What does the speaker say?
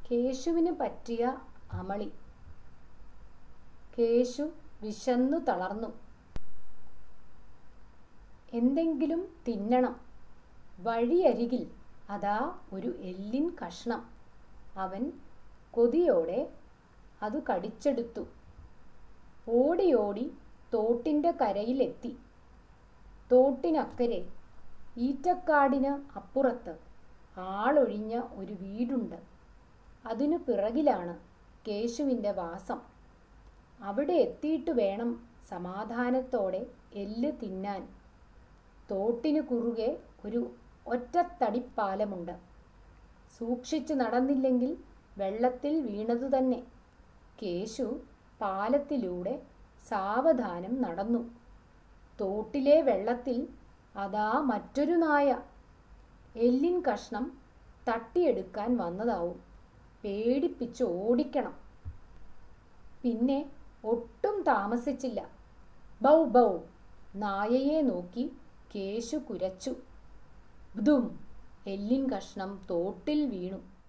കേശുവിന് പറ്റിയ അമളി കേശു വിശന്നു തളർന്നു എന്തെങ്കിലും തിന്നണം വഴിയരികിൽ അതാ ഒരു എല്ലിൻ കഷ്ണം അവൻ കൊതിയോടെ അത് കടിച്ചെടുത്തു ഓടി ഓടി തോട്ടിൻ്റെ കരയിലെത്തി തോട്ടിനക്കരെ ഈറ്റക്കാടിന് അപ്പുറത്ത് ആളൊഴിഞ്ഞ ഒരു വീടുണ്ട് അതിനു പിറകിലാണ് കേശുവിൻ്റെ വാസം അവിടെ എത്തിയിട്ട് വേണം സമാധാനത്തോടെ എല്ല് തിന്നാൻ തോട്ടിനു കുറുകെ ഒരു ഒറ്റത്തടിപ്പാലമുണ്ട് സൂക്ഷിച്ചു നടന്നില്ലെങ്കിൽ വെള്ളത്തിൽ വീണതു തന്നെ കേശു പാലത്തിലൂടെ സാവധാനം നടന്നു തോട്ടിലെ വെള്ളത്തിൽ അതാ മറ്റൊരു നായ എല്ലിൻ കഷ്ണം തട്ടിയെടുക്കാൻ വന്നതാവും പേടിപ്പിച്ച് ഓടിക്കണം പിന്നെ ഒട്ടും താമസിച്ചില്ല ബൗ ബൗ നായയെ നോക്കി കേശു കുരച്ചു ബ്ദും എല്ലിൻ കഷ്ണം തോട്ടിൽ വീണു